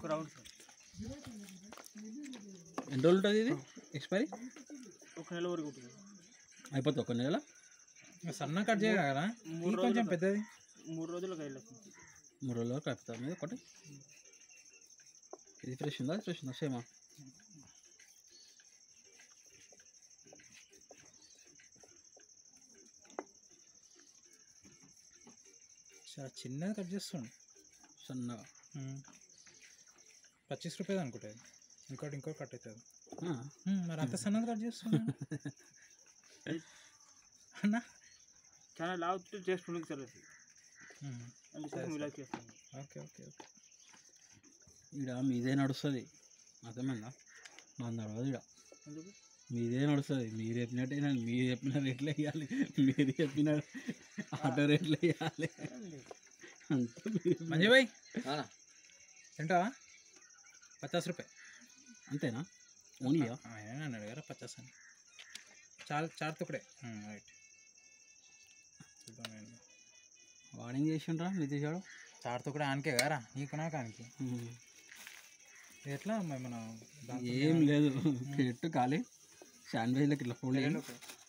ఒక round sir ఎన్ని రోజులు ఉంటుంది ఇది ఎక్స్పైరీ ఒక నెల వరకు ఉంటుంది అయిపోతుంది ఒక నెల సన్న కట్ చేయగా కదా మూడు ఇది కొంచెం రోజులు పెద్దది మూడు రోజులకు వెళ్ళొస్తుంది మూడు రోజుల వరకు అయిపోతుంది మీద ఒకటి ఇది ఫ్రెష్ ఉందా ఫ్రెష్ ఉందా సేమా చాలా చిన్నది కట్ చేస్తుండు సన్నగా పచ్చీస్ రూపాయలు అనుకుంటుంది ఇంకోటి ఇంకోటి కట్ అవుతుంది ఆ, ఉమ్, మరి అంత సన్నది కట్ చేస్తుండు అన్నా చాలా లావు టేస్ట్ ఉండదు సార్ అది ఉమ్, అందుకోసం ఇలా చేస్తాను ఓకే ఓకే ఓకే ఈడ మీదే నడుస్తుంది అర్థమైందా నాకు నడవదు ఈడ ఎందుకు మీదే నడుస్తుంది మీరు చెప్పినట్టే నేను మీరు చెప్పిన రేట్లు వేయాలి మీరు చెప్పిన ఆటో రేట్లు వేయాలి అంతా మీరు- మంజయ్ భాయ్ తింటావా పచాస్ రూపాయ అంతేనా ఓన్లీయా ఆయన అన్నాడు కదా పచాస్ అని చాలు చార్ తుక్కడే రైట్ చూద్దాం ఏందో. వాడింగ్ చేసిండ్రా నితీష్ గారు చార్ తుక్కడే ఆనకే కదా నీకు నాకు ఆనికి ఇది ఎట్లా మరి మన దాంతో ఏం లేదు పెట్టు ఖాళీ శాండ్విచ్లకి ఇట్లా ఫోల్డ్ తెరలోకి.